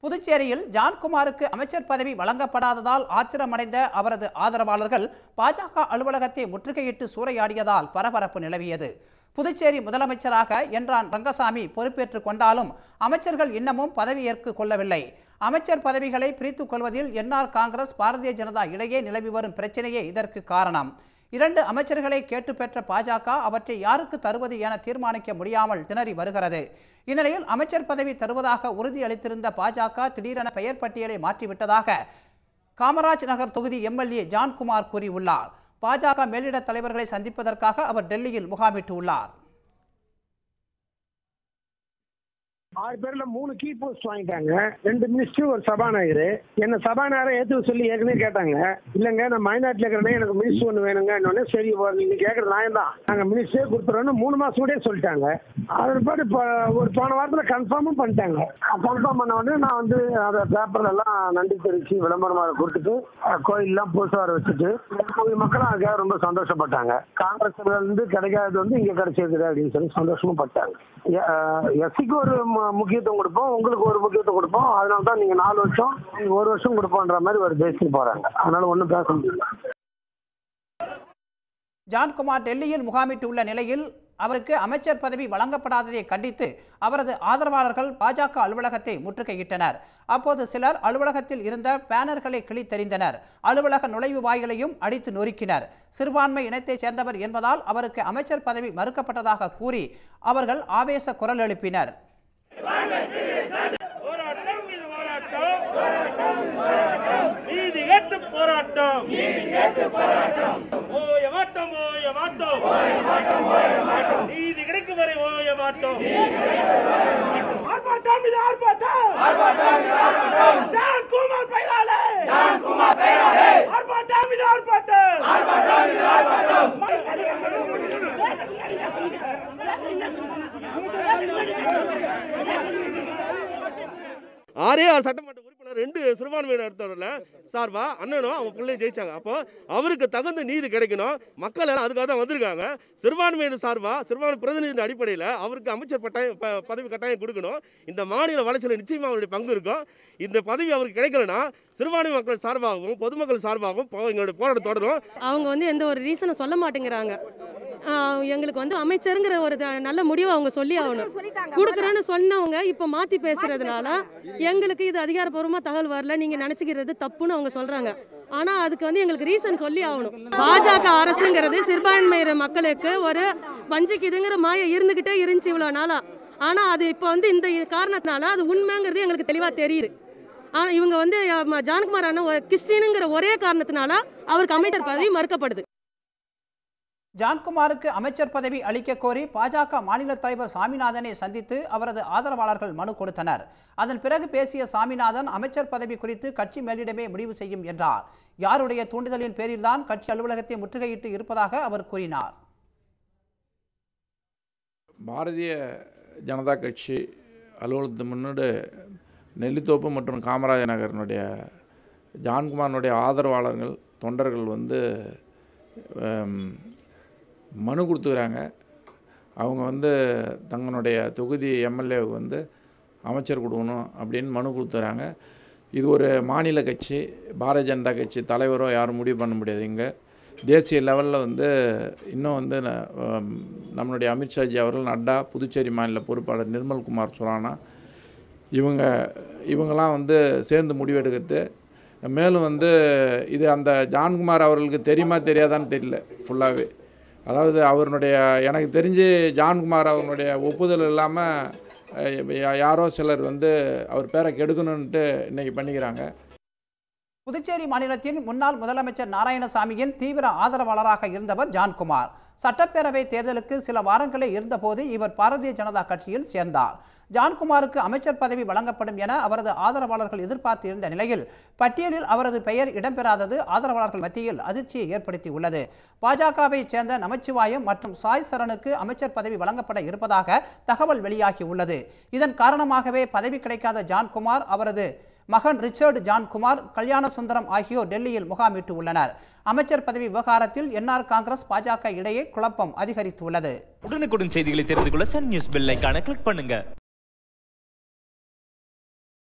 புதுச்சேரியில் ஜான்குமாருக்கு அமைச்சர் பதவி வழங்கப்படாததால் ஆத்திரமடைந்த அவரது ஆதரவாளர்கள் பாஜக அலுவலகத்தை முற்றுகையிட்டு சூறையாடியதால் பரபரப்பு நிலவியது புதுச்சேரி முதலமைச்சராக என்றான் ரங்கசாமி பொறுப்பேற்றுக் கொண்டாலும் அமைச்சர்கள் இன்னமும் பதவியேற்க கொள்ளவில்லை அமைச்சர் பதவிகளை பிரித்துக் கொள்வதில் என்ஆர் காங்கிரஸ் பாரதிய ஜனதா இடையே நிலவி வரும் பிரச்சனையே இதற்கு காரணம் இரண்டு அமைச்சர்களை கேட்டு பெற்ற பாஜக அவற்றை யாருக்கு தருவது என தீர்மானிக்க முடியாமல் திணறி வருகிறது இந்நிலையில் அமைச்சர் பதவி தருவதாக உறுதியளித்திருந்த பாஜக திடீரென பெயர் பட்டியலை மாற்றிவிட்டதாக காமராஜ் நகர் தொகுதி எம்எல்ஏ ஜான்குமார் கூறியுள்ளார் பாஜக மேலிட தலைவர்களை சந்திப்பதற்காக அவர் டெல்லியில் முகாமிட்டுள்ளார் ஆறு பேர்ல மூணு கீ போஸ்ட் வாங்கிட்டாங்க ரெண்டு மினிஸ்டர் ஒரு சபாநாயகர் என்ன சபாநாயகரை ஏத்து சொல்லி ஏற்கனவே கேட்டாங்க இல்லங்க நான் மைனாரிட்டில இருக்கிறேன் எனக்கு மினிஸ்டர் ஒன்று வேணுங்க சரி ஓ, நீங்க கேட்கற நியாயம் தான் நாங்க மினிஸ்டரே கொடுத்துறோம்னு மூணு மாசம் கூட சொல்லிட்டாங்க அதன் பாட்டு இப்போ ஒரு போன வாரத்துல கன்ஃபார்மும் பண்ணிட்டாங்க கன்ஃபார்ம் பண்ண உடனே நான் வந்து அதை பேப்பர்ல எல்லாம் நன்றி தெரிவிச்சு விளம்பரமாக கொடுத்துட்டு அஹ், கோயில்லாம் புதுசாக வர வச்சுட்டு கோவில் மக்களும் அதுக்காக ரொம்ப சந்தோஷப்பட்டாங்க காங்கிரஸ்ல இருந்து கிடைக்காதது வந்து இங்க கிடைச்சிருக்குது அப்படின்னு சொல்லி சந்தோஷமும் பட்டாங்க எஸ்சிக்கு ஒரு மு- முக்கியத்துவம் கொடுப்போம் உங்களுக்கு ஒரு முக்கியத்துவம் கொடுப்போம் அதனால தான் நீங்க நாலு வருஷம் நீங்க ஒரு வருஷம் கொடுப்போன்ற மாதிரி ஒரு பேசிட்டு போறாங்க அதனால ஒன்றும் பேச முடியல ஜான்குமார் டெல்லியில் முகாமிட்டுள்ள நிலையில் அவருக்கு அமைச்சர் பதவி வழங்கப்படாததை கண்டித்து அவரது ஆதரவாளர்கள் பாஜக அலுவலகத்தை முற்றுகையிட்டனர் அப்போது சிலர் அலுவலகத்தில் இருந்த பேனர்களை கிழித்தெறிந்தனர் அலுவலக நுழைவு வாயிலையும் அடித்து நொறுக்கினர் சிறுபான்மை இனத்தைச் சேர்ந்தவர் என்பதால் அவருக்கு அமைச்சர் பதவி மறுக்கப்பட்டதாக கூறி அவர்கள் ஆவேச குரல் எழுப்பினர் போராட்டம் இது போராட்டம் நீதி கேட்டு போராட்டம் ஓய மாட்டோம் ஓய மாட்டோம் நீதி கிடைக்கும் வரை ஓய மாட்டோம் ஆர்ப்பாட்டம் இது ஆர்ப்பாட்டம் ஜான் குமார் பைராலே ஆர்ப்பாட்டம் இது ஆர்ப்பாட்டம் ஆறே ஆறு சட்டமன்ற உறுப்பினர் ரெண்டு சிறுபான்மையினர்ல சார்பா அண்ணனும் அவங்க பிள்ளையும் ஜெயிச்சாங்க அப்போ அவருக்கு தகுந்த நீதி கிடைக்கணும் மக்கள் எல்லாம் அதுக்காக தான் வந்திருக்காங்க சிறுபான்மையினர் சார்பா சிறுபான்மை பிரதிநிதி அடிப்படையில் அவருக்கு அமைச்சர் பட்டாயம் ப- பதவி கட்டாயம் கொடுக்கணும் இந்த மாநில வளர்ச்சியில் நிச்சயமாக அவருடைய பங்கு இருக்கும் இந்த பதவி அவருக்கு கிடைக்கலனா சிறுபான்மை மக்கள் சார்பாகவும் பொதுமக்கள் சார்பாகவும் போ- எங்களுடைய போராட்டம் தொடரும் அவங்க வந்து எந்த ஒரு ரீசனும் சொல்ல மாட்டேங்கிறாங்க ஆஹ் எங்களுக்கு வந்து அமைச்சருங்கிற ஒரு த- நல்ல முடிவை அவங்க சொல்லி ஆகணும் கொடுக்குறேன்னு சொன்னவங்க இப்போ மாற்றி பேசுறதுனால எங்களுக்கு இது அதிகாரப்பூர்வமாக தகவல் வரல நீங்கள் நினச்சிக்கிறது தப்புன்னு அவங்க சொல்கிறாங்க ஆனால் அதுக்கு வந்து எங்களுக்கு ரீசன் சொல்லி ஆகணும் பாஜக அரசுங்கிறது சிறுபான்மையினர் மக்களுக்கு ஒரு வஞ்சிக்குதுங்கிற மாய இருந்துக்கிட்டே இருந்துச்சு இவ்வளோ நாளாக ஆனால் அது இப்போ வந்து இந்த காரணத்தினால அது உண்மைங்கிறது எங்களுக்கு தெளிவாக தெரியுது ஆனால் இவங்க வந்து அஹ், ஜான்குமார் அண்ணன் ஒரு கிறிஸ்டினுங்கிற ஒரே காரணத்தினால அவருக்கு அமைச்சர் பதவி மறுக்கப்படுது ஜான்குமாருக்கு அமைச்சர் பதவி அளிக்க கோரி பாஜக மாநில தலைவர் சாமிநாதனை சந்தித்து அவரது ஆதரவாளர்கள் மனு கொடுத்தனர் அதன் பிறகு பேசிய சாமிநாதன் அமைச்சர் பதவி குறித்து கட்சி மேலிடமே முடிவு செய்யும் என்றார் யாருடைய தூண்டுதலின் பேரில்தான் கட்சி அலுவலகத்தை முற்றுகையிட்டு இருப்பதாக அவர் கூறினார் பாரதிய ஜனதா கட்சி அலுவலகத்து முன்னாடி நெல்லித்தோப்பு மற்றும் காமராஜர் நகரனுடைய ஜான்குமாரனுடைய ஆதரவாளர்கள் தொண்டர்கள் வந்து ஹம், மனு கொடுத்துக்கிறாங்க அவங்க வந்து தங்களுடைய தொகுதி எம்எல்ஏவுக்கு வந்து அமைச்சர் கொடுக்கணும் அப்படின்னு மனு கொடுத்துறாங்க இது ஒரு மாநில கட்சி பாரதிய ஜனதா கட்சி தலைவரோ யாரும் முடிவு பண்ண முடியாது இங்கே தேசிய லெவலில் வந்து இன்னும் வந்து ந- ஹம், நம்மளுடைய அமித்ஷாஜி அவர்கள் நட்டா புதுச்சேரி மாநில பொறுப்பாளர் நிர்மல்குமார் சுரானா இவங்க இவங்கெல்லாம் வந்து சேர்ந்து முடிவெடுக்கிறது மேலும் வந்து இது அந்த ஜான்குமார் அவர்களுக்கு தெரியுமா தெரியாதான்னு தெரியல ஃபுல்லாகவே அதாவது அவருடைய எனக்கு தெரிஞ்சு ஜான்குமார் அவருடைய ஒப்புதல் இல்லாமல் யாரோ சிலர் வந்து அவர் பேரை கெடுக்கணுன்ட்டு இன்றைக்கி பண்ணிக்கிறாங்க புதுச்சேரி மாநிலத்தின் முன்னாள் முதலமைச்சர் நாராயணசாமியின் தீவிர ஆதரவாளராக இருந்தவர் ஜான்குமார் சட்டப்பேரவை தேர்தலுக்கு சில வாரங்களே இருந்தபோது இவர் பாரதிய ஜனதா கட்சியில் சேர்ந்தார் ஜான்குமாருக்கு அமைச்சர் பதவி வழங்கப்படும் என அவரது ஆதரவாளர்கள் எதிர்பார்த்து இருந்த நிலையில் பட்டியலில் அவரது பெயர் இடம்பெறாதது ஆதரவாளர்கள் மத்தியில் அதிர்ச்சியை ஏற்படுத்தியுள்ளது பாஜகவை சேர்ந்த நமச்சிவாயம் மற்றும் சாய் சரணுக்கு அமைச்சர் பதவி வழங்கப்பட இருப்பதாக தகவல் வெளியாகியுள்ளது இதன் காரணமாகவே பதவி கிடைக்காத ஜான்குமார் அவரது மகன் ரிச்சர்டு ஜான்குமார் கல்யாண சுந்தரம் ஆகியோர் டெல்லியில் முகாமிட்டு உள்ளனர் அமைச்சர் பதவி விவகாரத்தில் என்ஆர் காங்கிரஸ் பாஜக இடையே குழப்பம் அதிகரித்துள்ளது உடனுக்குடன் செய்திகளை தெரிந்து கொள்ள சன் நியூஸ் பெல் ஐகானை கிளிக் பண்ணுங்க